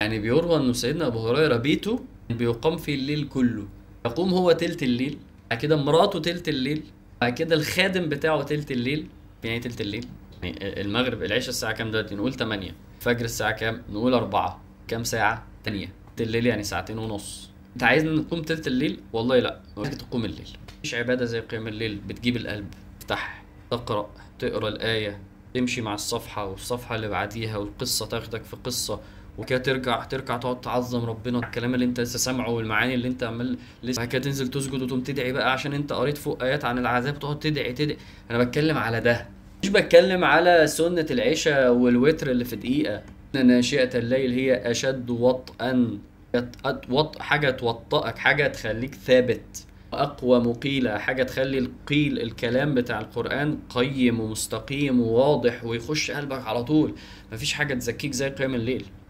يعني بيروى انه سيدنا ابو هريره بيته بيقام فيه الليل كله يقوم هو تلت الليل بعد كده مراته تلت الليل بعد كده الخادم بتاعه تلت الليل يعني إيه تلت الليل يعني المغرب العشاء الساعه كام دلوقتي نقول 8 فجر الساعه كام نقول 4 كام ساعه تانية تلت الليل يعني ساعتين ونص انت عايزنا نقوم تلت الليل والله لا عايزك تقوم الليل مفيش عباده زي قيام الليل بتجيب القلب تفتح تقرا تقرا الايه تمشي مع الصفحه والصفحه اللي بعديها والقصه تاخدك في قصه وكده ترجع ترجع تقعد تعظم ربنا الكلام اللي انت لسه سامعه والمعاني اللي انت عمال لسه بعد كده تنزل تسجد وتقوم تدعي بقى عشان انت قريت فوق ايات عن العذاب تقعد تدعي تدعي انا بتكلم على ده مش بتكلم على سنة العشاء والوتر اللي في دقيقة إن ناشئة الليل هي أشد وطئا يت- وط حاجة توطئك حاجة تخليك ثابت أقوى مقيلة حاجة تخلي القيل الكلام بتاع القرآن قيم ومستقيم وواضح ويخش قلبك على طول مفيش حاجة تزكيك زي قيام الليل